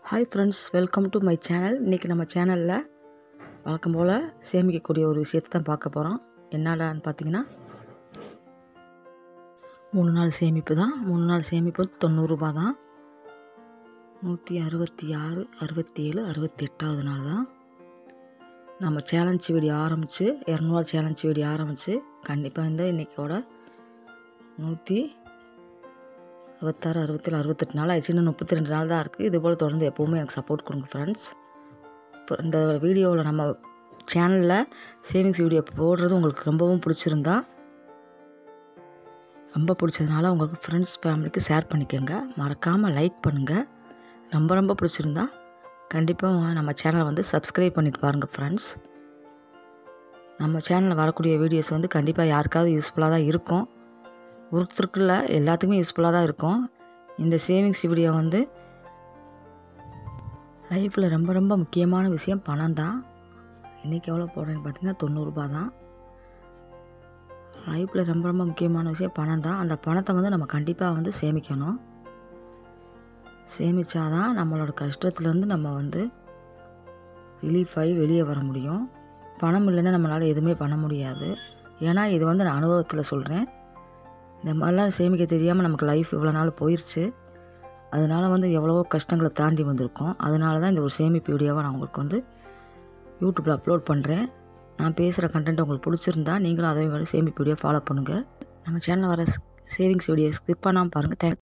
hi friends welcome to my channel இன்றைக்கி நம்ம சேனலில் வழக்கம் போல் சேமிக்கக்கூடிய ஒரு விஷயத்தை தான் பார்க்க போகிறோம் என்னடான்னு பார்த்தீங்கன்னா மூணு நாள் சேமிப்பு தான் மூணு நாள் சேமிப்பு தொண்ணூறுரூபா தான் நூற்றி அறுபத்தி ஆறு அறுபத்தி ஏழு அறுபத்தி எட்டாவது நாள் தான் நம்ம சேலஞ்ச் வீடியோ ஆரம்பித்து இரநூறுவா சேலஞ்ச் வீடியோ ஆரம்பித்து கண்டிப்பாக இந்த இன்றைக்கோட நூற்றி அறுபத்தாறு அறுபத்தேழு அறுபத்தெட்டு நாள் ஆயிடுச்சு இன்னும் முப்பத்தி ரெண்டு நாள் தான் இருக்குது இது போல் தொடர்ந்து எப்போவுமே எனக்கு சப்போர்ட் கொடுங்க ஃப்ரெண்ட்ஸ் இந்த வீடியோவில் நம்ம சேனலில் சேவிங்ஸ் வீடியோ போடுறது உங்களுக்கு ரொம்பவும் பிடிச்சிருந்தா ரொம்ப பிடிச்சதுனால உங்களுக்கு ஃப்ரெண்ட்ஸ் ஃபேமிலிக்கு ஷேர் பண்ணிக்கோங்க மறக்காமல் லைக் பண்ணுங்கள் ரொம்ப ரொம்ப பிடிச்சிருந்தா கண்டிப்பாக நம்ம சேனலை வந்து சப்ஸ்கிரைப் பண்ணிட்டு பாருங்கள் ஃப்ரெண்ட்ஸ் நம்ம சேனலில் வரக்கூடிய வீடியோஸ் வந்து கண்டிப்பாக யாருக்காவது யூஸ்ஃபுல்லாக தான் இருக்கும் ஒருத்தருக்குள்ள எல்லாத்துக்குமே யூஸ்ஃபுல்லாக தான் இருக்கும் இந்த சேவிங்ஸ் வீடியோ வந்து லைஃப்பில் ரொம்ப ரொம்ப முக்கியமான விஷயம் பணம் தான் இன்றைக்கி எவ்வளோ போடுறேன்னு பார்த்தீங்கன்னா தொண்ணூறுரூபா தான் லைஃப்பில் ரொம்ப ரொம்ப முக்கியமான விஷயம் பணம் தான் அந்த பணத்தை வந்து நம்ம கண்டிப்பாக வந்து சேமிக்கணும் சேமித்தாதான் நம்மளோட கஷ்டத்துலேருந்து நம்ம வந்து ரிலீஃப் ஆகி வெளியே வர முடியும் பணம் இல்லைன்னா நம்மளால் எதுவுமே பண்ண முடியாது ஏன்னா இது வந்து நான் அனுபவத்தில் சொல்கிறேன் இந்த மாதிரிலாம் சேமிக்க தெரியாமல் நமக்கு லைஃப் இவ்வளோ நாள் போயிடுச்சு அதனால் வந்து எவ்வளவோ கஷ்டங்களை தாண்டி வந்திருக்கோம் அதனால தான் இந்த ஒரு சேமிப்பு வீடியோவை நான் உங்களுக்கு வந்து யூடியூப்பில் அப்லோட் பண்ணுறேன் நான் பேசுகிற கண்டென்ட் உங்களுக்கு பிடிச்சிருந்தா நீங்களும் அதே மாதிரி சேமிப்பு வீடியோ ஃபாலோ பண்ணுங்கள் நம்ம சேனலில் வர சேவிங்ஸ் வீடியோ ஸ்கிப் பண்ணாமல் பாருங்கள் தேங்க்